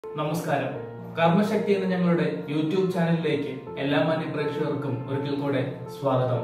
നമസ്കാരം കർമ്മശക്തി എന്ന ഞങ്ങളുടെ യൂട്യൂബ് ചാനലിലേക്ക് എല്ലാ മാന്യ പ്രേക്ഷകർക്കും ഒരിക്കൽ കൂടെ സ്വാഗതം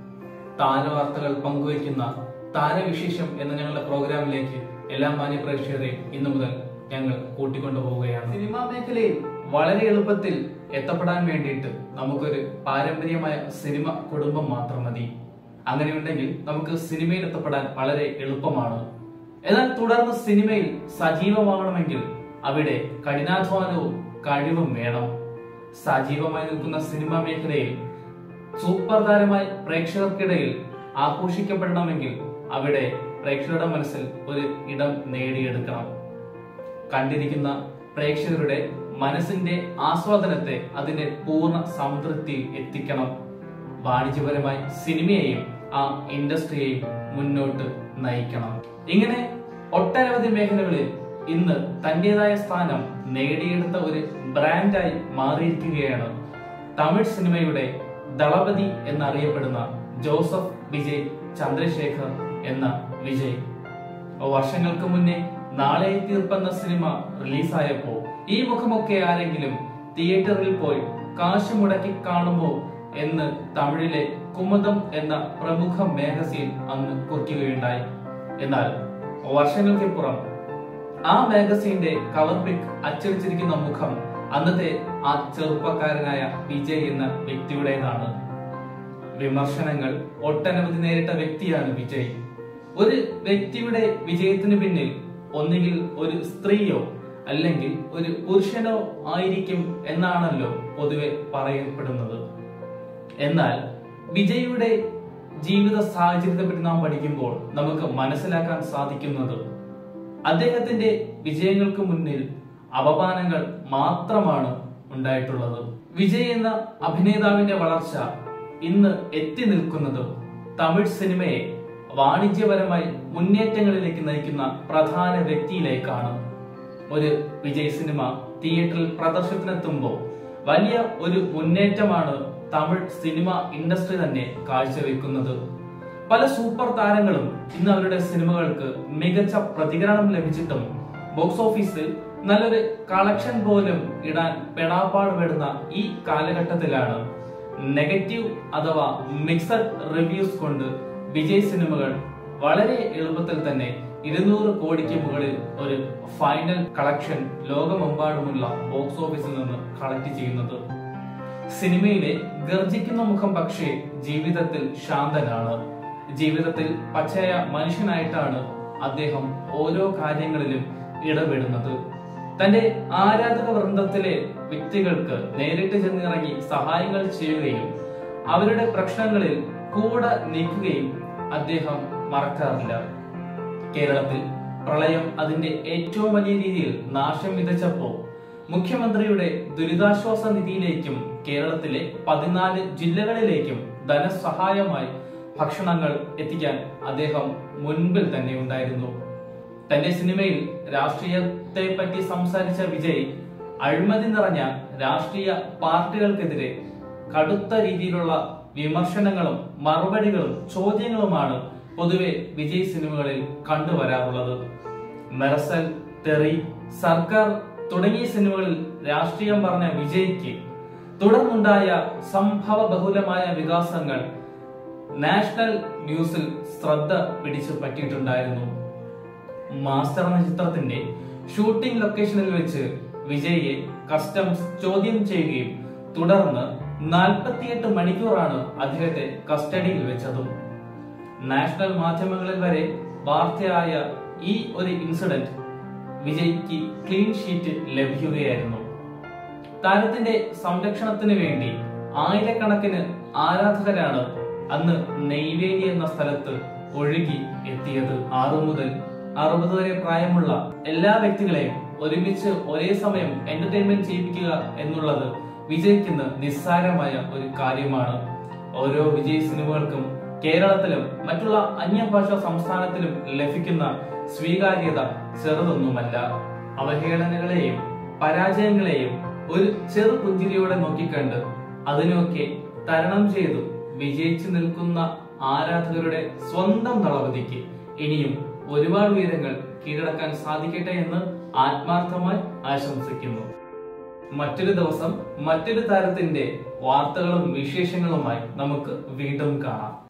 താരവാർത്തകൾ പങ്കുവയ്ക്കുന്ന താരവിശേഷം എന്ന ഞങ്ങളുടെ പ്രോഗ്രാമിലേക്ക് എല്ലാ മാന്യ പ്രേക്ഷകരെയും ഇന്നു മുതൽ ഞങ്ങൾ കൂട്ടിക്കൊണ്ടുപോവുകയാണ് സിനിമാ മേഖലയിൽ വളരെ എളുപ്പത്തിൽ എത്തപ്പെടാൻ വേണ്ടിയിട്ട് നമുക്കൊരു പാരമ്പര്യമായ സിനിമ കുടുംബം മാത്രം മതി അങ്ങനെയുണ്ടെങ്കിൽ നമുക്ക് സിനിമയിൽ എത്തപ്പെടാൻ വളരെ എളുപ്പമാണ് എന്നാൽ തുടർന്ന് സിനിമയിൽ സജീവമാകണമെങ്കിൽ അവിടെ കഠിനാധ്വാനവും കഴിവും വേണം സജീവമായി നിൽക്കുന്ന സിനിമാ മേഖലയിൽ സൂപ്പർ താരമായി പ്രേക്ഷകർക്കിടയിൽ ആഘോഷിക്കപ്പെടണമെങ്കിൽ അവിടെ പ്രേക്ഷകരുടെ മനസ്സിൽ ഒരു ഇടം നേടിയെടുക്കണം കണ്ടിരിക്കുന്ന പ്രേക്ഷകരുടെ മനസ്സിന്റെ ആസ്വാദനത്തെ അതിന്റെ പൂർണ്ണ സംതൃപ്തിയിൽ എത്തിക്കണം വാണിജ്യപരമായി സിനിമയെയും ആ ഇൻഡസ്ട്രിയെയും മുന്നോട്ട് നയിക്കണം ഇങ്ങനെ ഒട്ടനവധി മേഖലകളിൽ ഇന്ന് തന്റേതായ സ്ഥാനം നേടിയെടുത്ത ഒരു ബ്രാൻഡായി മാറിയിരിക്കുകയാണ് തമിഴ് സിനിമയുടെ ദളപതി എന്നറിയപ്പെടുന്ന ജോസഫ് വിജയ് ചന്ദ്രശേഖർ എന്ന വിജയ് വർഷങ്ങൾക്ക് മുന്നേ നാളെ തീർപ്പെന്ന സിനിമ റിലീസായപ്പോ ഈ മുഖമൊക്കെ ആരെങ്കിലും തിയേറ്ററിൽ പോയി കാശ് മുടക്കി കാണുമോ എന്ന് തമിഴിലെ കുമുദം എന്ന പ്രമുഖ മാഗസീൻ അന്ന് കുറിക്കുകയുണ്ടായി എന്നാൽ വർഷങ്ങൾക്കിപ്പുറം ആ മാഗസീന്റെ കവർ പിക് അച്ചടിച്ചിരിക്കുന്ന മുഖം അന്നത്തെ ആ ചെറുപ്പക്കാരനായ വിജയ് എന്ന വ്യക്തിയുടേതാണ് വിമർശനങ്ങൾ ഒട്ടനവധി നേരിട്ട വ്യക്തിയാണ് വിജയ് ഒരു വ്യക്തിയുടെ വിജയത്തിന് പിന്നിൽ ഒന്നുകിൽ ഒരു സ്ത്രീയോ അല്ലെങ്കിൽ ഒരു പുരുഷനോ ആയിരിക്കും എന്നാണല്ലോ പൊതുവെ പറയപ്പെടുന്നത് എന്നാൽ വിജയുടെ ജീവിത സാഹചര്യത്തെ പറ്റി നാം പഠിക്കുമ്പോൾ നമുക്ക് മനസ്സിലാക്കാൻ സാധിക്കുന്നത് അദ്ദേഹത്തിന്റെ വിജയങ്ങൾക്ക് മുന്നിൽ അപമാനങ്ങൾ മാത്രമാണ് ഉണ്ടായിട്ടുള്ളത് വിജയ് എന്ന അഭിനേതാവിന്റെ വളർച്ച ഇന്ന് എത്തി നിൽക്കുന്നത് തമിഴ് സിനിമയെ വാണിജ്യപരമായി മുന്നേറ്റങ്ങളിലേക്ക് നയിക്കുന്ന പ്രധാന വ്യക്തിയിലേക്കാണ് ഒരു വിജയ് സിനിമ തിയേറ്ററിൽ പ്രദർശനത്തിനെത്തുമ്പോൾ വലിയ ഒരു മുന്നേറ്റമാണ് തമിഴ് സിനിമ ഇൻഡസ്ട്രി തന്നെ കാഴ്ചവെക്കുന്നത് പല സൂപ്പർ താരങ്ങളും ഇന്ന് അവരുടെ സിനിമകൾക്ക് മികച്ച പ്രതികരണം ലഭിച്ചിട്ടും ബോക്സ് ഓഫീസിൽ നല്ലൊരു കളക്ഷൻ പോലും ഇടാൻ പെടാപ്പാട് പെടുന്ന ഈ കാലഘട്ടത്തിലാണ് നെഗറ്റീവ് അഥവാ മിക്സഡ് റിവ്യൂസ് കൊണ്ട് വിജയ് സിനിമകൾ വളരെ എളുപ്പത്തിൽ തന്നെ ഇരുന്നൂറ് കോടിക്ക് മുകളിൽ ഒരു ഫൈനൽ കളക്ഷൻ ലോകമെമ്പാടുമുള്ള ബോക്സ് ഓഫീസിൽ നിന്ന് കളക്ട് ചെയ്യുന്നത് സിനിമയിലെ ഗർജിക്കുന്ന മുഖം പക്ഷേ ജീവിതത്തിൽ ശാന്തനാണ് ജീവിതത്തിൽ പച്ചയ മനുഷ്യനായിട്ടാണ് അദ്ദേഹം ഓരോ കാര്യങ്ങളിലും ഇടപെടുന്നത് തന്റെ ആരാധക വൃന്ദത്തിലെ വ്യക്തികൾക്ക് നേരിട്ട് ചെന്നിറങ്ങി സഹായങ്ങൾ ചെയ്യുകയും അവരുടെ പ്രശ്നങ്ങളിൽ കൂടെ നീക്കുകയും അദ്ദേഹം മറക്കാറില്ല കേരളത്തിൽ പ്രളയം അതിന്റെ ഏറ്റവും വലിയ രീതിയിൽ നാശം വിതച്ചപ്പോ മുഖ്യമന്ത്രിയുടെ ദുരിതാശ്വാസ നിധിയിലേക്കും കേരളത്തിലെ പതിനാല് ജില്ലകളിലേക്കും ധനസഹായമായി ഭക്ഷണങ്ങൾ എത്തിക്കാൻ അദ്ദേഹം മുൻപിൽ തന്നെ ഉണ്ടായിരുന്നു തന്റെ സിനിമയിൽ രാഷ്ട്രീയത്തെ പറ്റി സംസാരിച്ച വിജയ് അഴിമതി നിറഞ്ഞ രാഷ്ട്രീയ പാർട്ടികൾക്കെതിരെ കടുത്ത രീതിയിലുള്ള വിമർശനങ്ങളും മറുപടികളും ചോദ്യങ്ങളുമാണ് പൊതുവെ വിജയ് സിനിമകളിൽ കണ്ടുവരാറുള്ളത് മെറസൽ തെറി സർക്കാർ തുടങ്ങിയ സിനിമകളിൽ രാഷ്ട്രീയം പറഞ്ഞ വിജയ്ക്ക് തുടർന്നുണ്ടായ സംഭവ ബഹുലമായ വികാസങ്ങൾ നാഷണൽ ന്യൂസിൽ ശ്രദ്ധ പിടിച്ചു പറ്റിയിട്ടുണ്ടായിരുന്നു മാസ്റ്റർ എന്ന ചിത്രത്തിന്റെ ഷൂട്ടിംഗ് ലൊക്കേഷനിൽ വെച്ച് വിജയെ കസ്റ്റംസ് ചോദ്യം ചെയ്യുകയും തുടർന്ന് നാൽപ്പത്തിയെട്ട് മണിക്കൂറാണ് അദ്ദേഹത്തെ കസ്റ്റഡിയിൽ വെച്ചതും നാഷണൽ മാധ്യമങ്ങളിൽ വരെ വാർത്തയായ ഈ ഒരു ഇൻസിഡന്റ് വിജയ്ക്ക് ക്ലീൻ ഷീറ്റ് ലഭിക്കുകയായിരുന്നു താരത്തിന്റെ സംരക്ഷണത്തിന് വേണ്ടി ആയിരക്കണക്കിന് ആരാധകരാണ് അന്ന് നെയ്വേലി എന്ന സ്ഥലത്ത് ഒഴുകി എത്തിയത് ആറു മുതൽ അറുപത് വരെ പ്രായമുള്ള എല്ലാ വ്യക്തികളെയും ഒരുമിച്ച് ഒരേ സമയം എന്റർടൈൻമെന്റ് ചെയ്യിപ്പിക്കുക എന്നുള്ളത് വിജയ്ക്കിന്ന് നിസ്സാരമായ ഒരു കാര്യമാണ് ഓരോ വിജയ് സിനിമകൾക്കും കേരളത്തിലും മറ്റുള്ള അന്യഭാഷാ സംസ്ഥാനത്തിലും ലഭിക്കുന്ന സ്വീകാര്യത ചെറുതൊന്നുമല്ല അവഹേളനകളെയും പരാജയങ്ങളെയും ഒരു ചെറു പുഞ്ചിരിയോടെ നോക്കിക്കണ്ട് അതിനൊക്കെ തരണം ചെയ്തു വിജയിച്ചു നിൽക്കുന്ന ആരാധകരുടെ സ്വന്തം ദളപതിക്ക് ഇനിയും ഒരുപാട് ഉയരങ്ങൾ കീഴടക്കാൻ സാധിക്കട്ടെ എന്ന് ആത്മാർത്ഥമായി ആശംസിക്കുന്നു മറ്റൊരു ദിവസം മറ്റൊരു താരത്തിന്റെ വാർത്തകളും വിശേഷങ്ങളുമായി നമുക്ക് വീണ്ടും കാണാം